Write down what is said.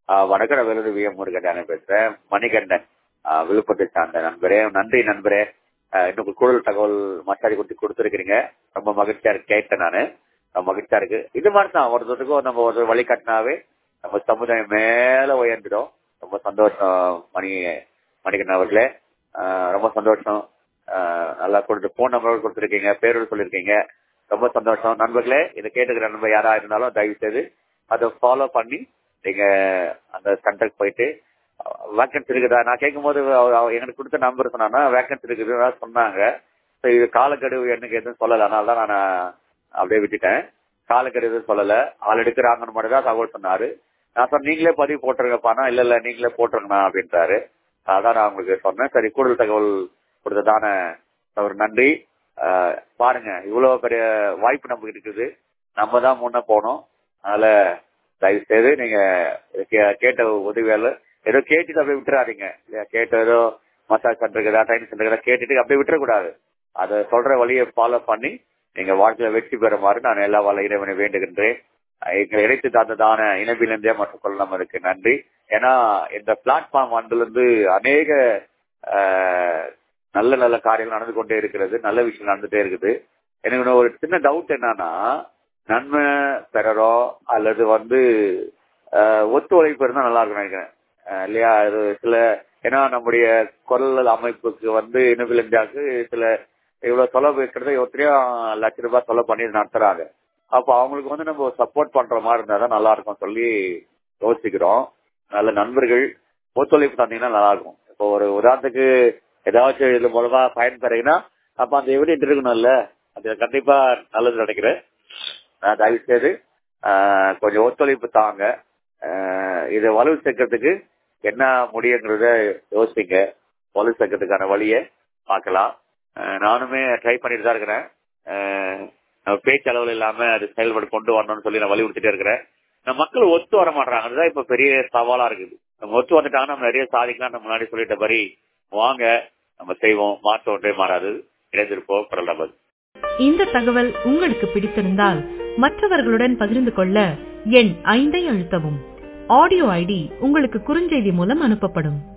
வடகர விருது V M Murugan பேசுறேன் மணிகண்டன் ஆஹ் விழுப்புரத்தை சார்ந்த நண்பரே நன்றி நண்பரே ஆஹ் இன்னும் கூடுதல் தகவல் மசாரி கொடுத்து கொடுத்துருக்கீங்க ரொம்ப மகிழ்ச்சியா இருக்கு கேட்டேன் நானு ரொம்ப மகிழ்ச்சியா இருக்கு இது மாதிரி தான் ஒருத்தருக்கும் நம்ம ஒரு வழிகாட்டினாவே நம்ம சமுதாயம் மேல உயர்ந்துடும் ரொம்ப சந்தோஷம் மணி மணிகண்டன் அவர்களே ஆஹ் ரொம்ப சந்தோஷம் ஆஹ் நல்லா கொடுத்து போன் நம்பர் கொடுத்துருக்கீங்க பேரோடு சொல்லிருக்கீங்க ரொம்ப சந்தோஷம் நண்பர்களே இதை கேட்டுக்கிற நண்பர் யாரா இருந்தாலும் தயவு செய்து அதை ஃபாலோ பண்ணி நீங்க அந்த சென்டருக்கு போயிட்டு வேக்கன்சி இருக்குதா நான் கேட்கும் போது எனக்கு கொடுத்த நம்பர் சொன்னா வேக்கன்சி இருக்குதுன்னு சொன்னாங்க இது காலக்கெடு எனக்கு எதுவும் சொல்லல அதனால தான் நான் அப்படியே விட்டுட்டேன் காலக்கெடு எதுவும் சொல்லல ஆள் எடுக்கிறாங்கன்னு மட்டும் தான் தகவல் சொன்னாரு நான் சொன்ன நீங்களே பதிவு போட்டுருங்கப்பானா இல்ல இல்ல நீங்களே போட்டுருங்கண்ணா அப்படின்றாரு அதான் நான் உங்களுக்கு சொன்னேன் சரி கூடுதல் தகவல் கொடுத்ததான ஒரு நன்றி பாருங்க இவ்வளவு பெரிய வாய்ப்பு நமக்கு இருக்குது நம்ம தான் முன்ன போனோம் அதனால தயவு செய்து நீங்க கேட்ட உதவியால ஏதோ கேட்டுட்டு அப்படியே விட்டுறாதீங்க கேட்ட ஏதோ மசாஜ் சென்டர் இருக்குதா ட்ரைனிங் சென்டர் இருக்குதா கேட்டுட்டு அப்படியே விட்டுறக்கூடாது அதை சொல்ற வழியை ஃபாலோ பண்ணி நீங்க வாழ்க்கையில வெற்றி பெறுமாறு நான் எல்லா வல்ல இறைவனை வேண்டுகின்றேன் எங்களை இணைத்து தந்ததான இனவிலிருந்தே மற்றும் கொள்ளம் இருக்கு நன்றி ஏன்னா இந்த பிளாட்ஃபார்ம் வந்ததுல இருந்து அநேக நல்ல நல்ல காரியங்கள் நடந்து கொண்டே இருக்கிறது நல்ல விஷயம் நடந்துட்டே இருக்குது எனக்கு ஒரு சின்ன டவுட் என்னன்னா நன்மை பெறறோ அல்லது வந்து ஒத்துழைப்பு இருந்தா நல்லா இருக்கும் நினைக்கிறேன் இல்லையா இது சில ஏன்னா நம்முடைய குரல் அமைப்புக்கு வந்து இனவிலஞ்சாக்கு சில இவ்வளவு செலவு இருக்கிறத எத்தனையோ லட்ச ரூபாய் செலவு பண்ணி நடத்துறாங்க அப்போ அவங்களுக்கு வந்து நம்ம சப்போர்ட் பண்ற மாதிரி இருந்தா தான் நல்லா இருக்கும் சொல்லி யோசிக்கிறோம் நல்ல நண்பர்கள் ஒத்துழைப்பு தந்தீங்கன்னா நல்லா இருக்கும் இப்போ ஒரு உதாரணத்துக்கு ஏதாச்சும் இது மூலமா பயன் பெறீங்கன்னா அப்ப அந்த எவிடென்ட் இருக்கணும்ல அது கண்டிப்பா நல்லது நினைக்கிறேன் நான் தயவு செய்து கொஞ்சம் ஒத்துழைப்பு தாங்க இதை வலு சேர்க்கறதுக்கு என்ன முடியுங்கிறத யோசிங்க வலு சேர்க்கறதுக்கான வழியை பார்க்கலாம் நானுமே ட்ரை பண்ணிட்டு தான் இருக்கிறேன் பேச்சளவில் இல்லாம அது செயல்பட கொண்டு வரணும்னு சொல்லி நான் வலியுறுத்திட்டே இருக்கிறேன் நம்ம மக்கள் ஒத்து வர மாட்டாங்க அதுதான் இப்ப பெரிய சவாலா இருக்குது நம்ம ஒத்து வந்துட்டாங்கன்னா நம்ம நிறைய சாதிக்கலாம் நம்ம முன்னாடி சொல்லிட்ட மாதிரி வாங்க நம்ம செய்வோம் மாற்றம் ஒன்றே மாறாது இணைந்திருப்போம் குரல் நபர் இந்த தகவல் உங்களுக்கு பிடித்திருந்தால் மற்றவர்களுடன் பகிர்ந்து கொள்ள எண் ஐந்தை அழுத்தவும் ஆடியோ ஐடி உங்களுக்கு குறுஞ்செய்தி மூலம் அனுப்பப்படும்